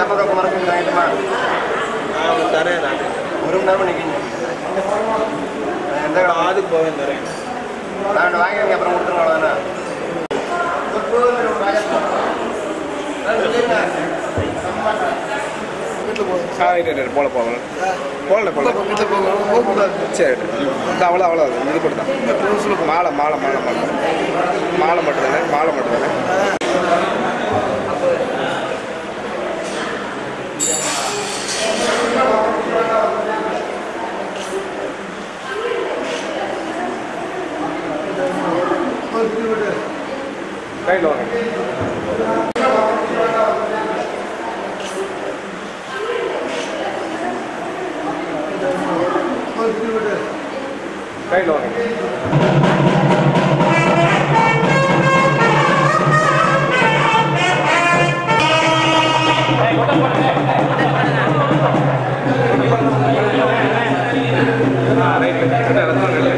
இரநூறுவா குமரக்கு வாங்கிட்டுமா நான் தரேன் நான் ஒரு மணி நேரம் நிற்கிங்க எந்த கடை அதுக்கு போவேன் தரேன் நான் வாங்கிங்க அப்புறம் கொடுத்துருங்க அவ்வளோதானே ஆ ரைட் ரைட் போல போகலாம் போகல போகல சரி இந்த அவ்வளோ அவ்வளோ இது மட்டும் தான் மாலை மாலை மாலை மாலை மாலை மட்டும் தானே மாலை மட்டும் தானே ரைட்டில் வாங்க ரைட்டில் வாங்க ரைட் ரைட்